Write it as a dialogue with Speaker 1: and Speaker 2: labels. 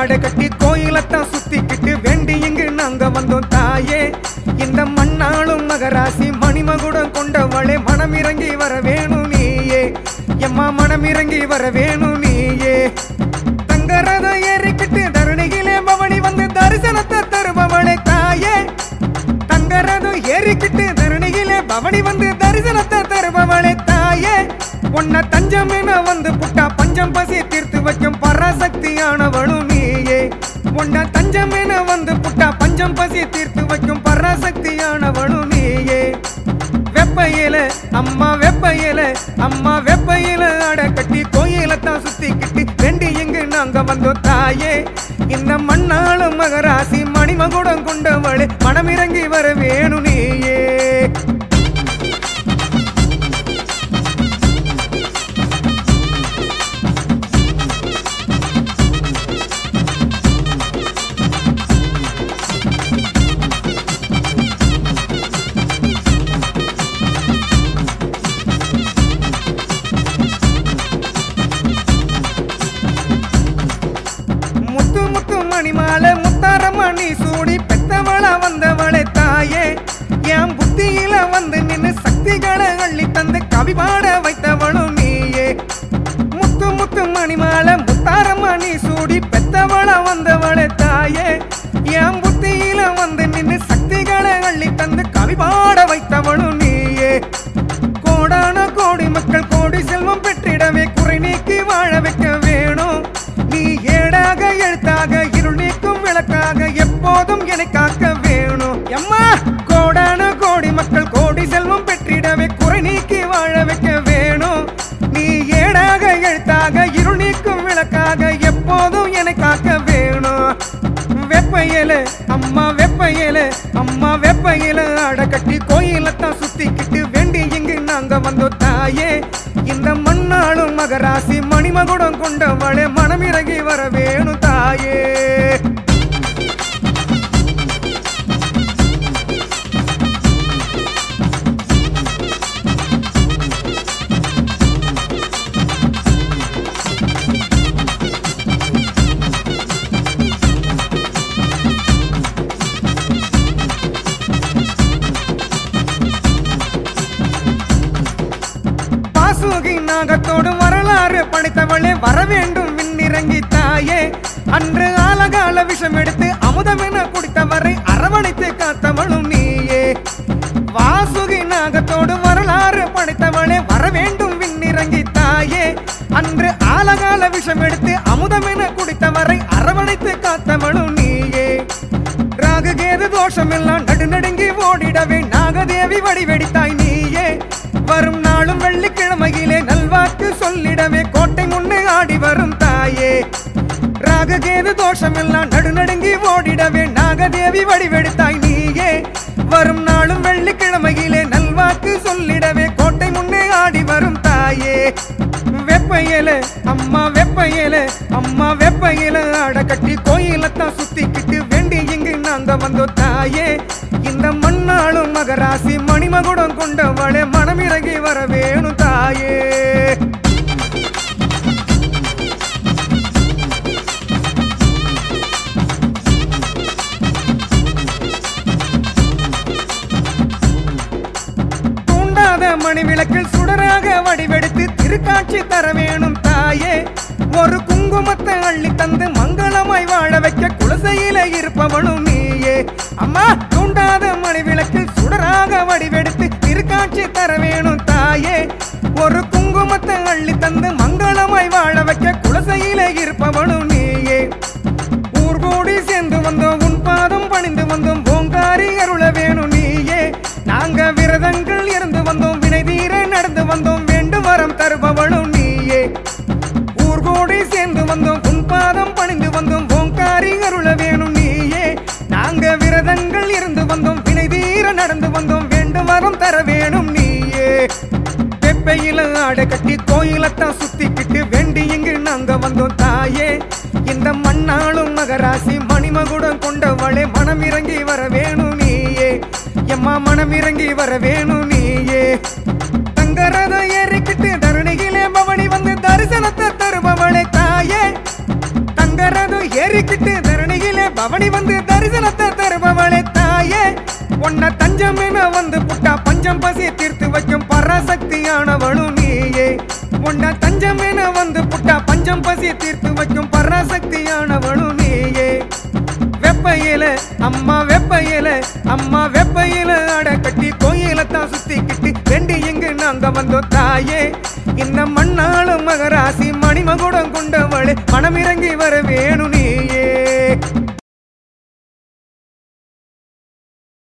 Speaker 1: ஆடை கட்டி கோயிலத்தான் சுத்திக்கிட்டு வேண்டி இங்கு நாங்க வந்தோம் தாயே இந்த மண்ணாளும் மகராசி மணிமகுடம் கொண்டவளே மனம் இறங்கி வர வேணும் நீயே எம்மா மனம் இறங்கி வர வேணும் நீயே தங்கரதம் ஏறிக்கிட்டு தருணிகிலே பவனி வந்து தரிசனத்தை தருபவளே தாயே தங்கரதம் ஏறிக்கிட்டு தருணிகிலே பவனி வந்து தரிசனத்தை தருபவளே தாயே உன்னை தஞ்சம் என வந்து புட்டா பஞ்சம் பசி தீர்த்து வைக்கும் பராசக்தியானவளும் நீயே உன்னை தஞ்சம் என வந்து புட்டா பஞ்சம் பசி தீர்த்து வைக்கும் பராசக்தியானவளும் நீயே வெப்பையில அம்மா வெப்பையில அம்மா வெப்பையில அட கட்டி கோயிலத்தான் சுத்திக்கிட்டு ரெண்டு எங்கு நாங்க வந்தோம் தாயே இந்த மண்ணாளும் மகராசி மணிமகுடம் கொண்டவளே மனமிறங்கி வர வேணும் நீயே முத்து முத்து மணிமாலை முத்தாரமணி சூடி பெத்தவள வந்தவளே தாயே என் புத்தியில வந்து நின்னு சக்திகளை அள்ளி தந்து கவி பாட வைத்தவளும் நீயே முத்து முத்து மணிமாலை முத்தாரமணி சூடி பெத்தவள வந்தவளே தாயே என் புத்தியில வந்து நின்னு சக்திகளை அள்ளி தந்து கவி பாட வைத்தவளும் நீயே கோடான கோடி மக்கள் கோடி செல்வம் பெற்றிடவே குறை நீக்கி வாழ வைக்க வேணும் நீ ஏடாக எழுத்தாக இருள் நீக்கும் விளக்காக எப்போதும் என்னை காக்க வேணும் எம்மா கோடான கோடி மக்கள் கோடி செல்வம் பெற்றிடவே குறை நீக்கி வாழ வைக்க வேணும் நீ ஏடாக எழுத்தாக இருள் நீக்கும் விளக்காக எப்போதும் என்னை காக்க வேணும் வெப்பையில அம்மா வெப்பையில அம்மா வெப்பையில அட கட்டி கோயிலத்தான் சுத்திக்கிட்டு வேண்டி இங்கு நாங்க வந்தோம் தாயே இந்த மண்ணாளும் மகராசி மணிமகுடம் கொண்டவளே மனமிறங்கி வர வேணும் தாயே பாசுகி நாகத்தோடு வரலாறு படைத்தவளே வர வேண்டும் விண்ணிறங்கி தாயே அன்று ஆலகால விஷம் எடுத்து அமுதமென குடித்தவரை அரவணைத்து காத்தவளும் நீயே வாசுகி நாகத்தோடு வரலாறு படைத்தவளே வர வேண்டும் விண்ணிறங்கி தாயே அன்று ஆலகால விஷம் எடுத்து அமுதமென குடித்தவரை அரவணைத்து காத்தவளும் நீயே ராககேது தோஷம் எல்லாம் நடுநடுங்கி ஓடிடவே நாகதேவி வடிவெடித்தாய் நீயே வரும் நாளும் வெள்ளிக்கிழமையிலே நல்வாக்கு சொல்லிடவே கோட்டை முன்னே ஆடி வரும் தாயே ராககேது தோஷம் எல்லாம் நடுநடுங்கி ஓடிடவே நாகதேவி வடிவெடுத்தாய் நீயே வரும் நாளும் வெள்ளிக்கிழமையிலே நல்வாக்கு சொல்லிடவே கோட்டை முன்னே ஆடி வரும் தாயே வெப்பையில அம்மா வெப்பையில அம்மா வெப்பையில அட கட்டி கோயிலத்தான் சுத்திக்கிட்டு வேண்டி இங்கு நாங்க வந்தோம் தாயே இந்த மண்ணாளும் மகராசி மணிமகுடம் கொண்டவளே மனமிறங்கி வர வேணும் தாயே தூண்டாத மணி விளக்கில் சுடராக வடிவெடுத்து திருக்காட்சி தர வேணும் தாயே ஒரு குங்குமத்தை அள்ளி தந்து மங்களமாய் வாழ வைக்க குலசையில இருப்பவளும் நீயே அம்மா தூண்டாத மணி விளக்கில் சுடராக வடிவெடுத்து திருக்காட்சி தர வேணும் தாயே ஒரு குங்குமத்தை அள்ளி தந்து மங்களமாய் வாழ வைக்க குலசையில இருப்பவளும் நீயே ஊர் கூடி சேர்ந்து வந்தோம் உன் பாதம் பணிந்து வந்தோம் ஓங்காரி அருள வேணும் நீயே நாங்க விரதங்கள் இருந்து வந்தோம் வினை தீர நடந்து வந்தோம் வேண்டும் வரம் தருபவளும் நீயே ஊர் கூடி சேர்ந்து வந்தோம் உன் பாதம் பணிந்து வந்தோம் ஓங்காரி அருள வேணும் நீயே நாங்க விரதங்கள் இருந்து வந்தோம் வினை தீர நடந்து வந்தோம் வேண்டும் வரம் தர வேணும் நீயே வெப்பையில ஆடை கட்டி கோயிலத்தான் சுத்திக்கிட்டு வேண்டி இங்கு நாங்க வந்தோம் தாயே இந்த மண்ணாளும் மகராசி மணிமகுடம் கொண்டவளே மனம் இறங்கி வர வேணும் நீயே எம்மா மனம் இறங்கி வர வேணும் நீயே தங்கரதம் ஏறிக்கிட்டு தருணிகிலே பவனி வந்து தரிசனத்தை தருபவளே தாயே தங்கரதம் ஏறி ஏறிக்கிட்டு தரணியிலே பவனி வந்து தரிசனத்தை தருபவளே தாயே உன்னை தஞ்சம் என வந்து புட்டா பஞ்சம் பசி தீர்த்து வைக்கும் பராசக்தியானவளும் நீயே உன்னை தஞ்சம் என வந்து புட்டா பஞ்சம் பசி தீர்த்து வைக்கும் பராசக்தியானவளும் நீயே வெப்பையில அம்மா வெப்பையில அம்மா வெப்பையில அட கட்டி கோயிலத்தான் சுத்திக்கிட்டு ரெண்டு எங்கு நாங்க வந்தோம் தாயே இந்த மண்ணாளும் மகராசி மணிமகுடம் கொண்டவளே மனமிறங்கி வர வேணும் நீயே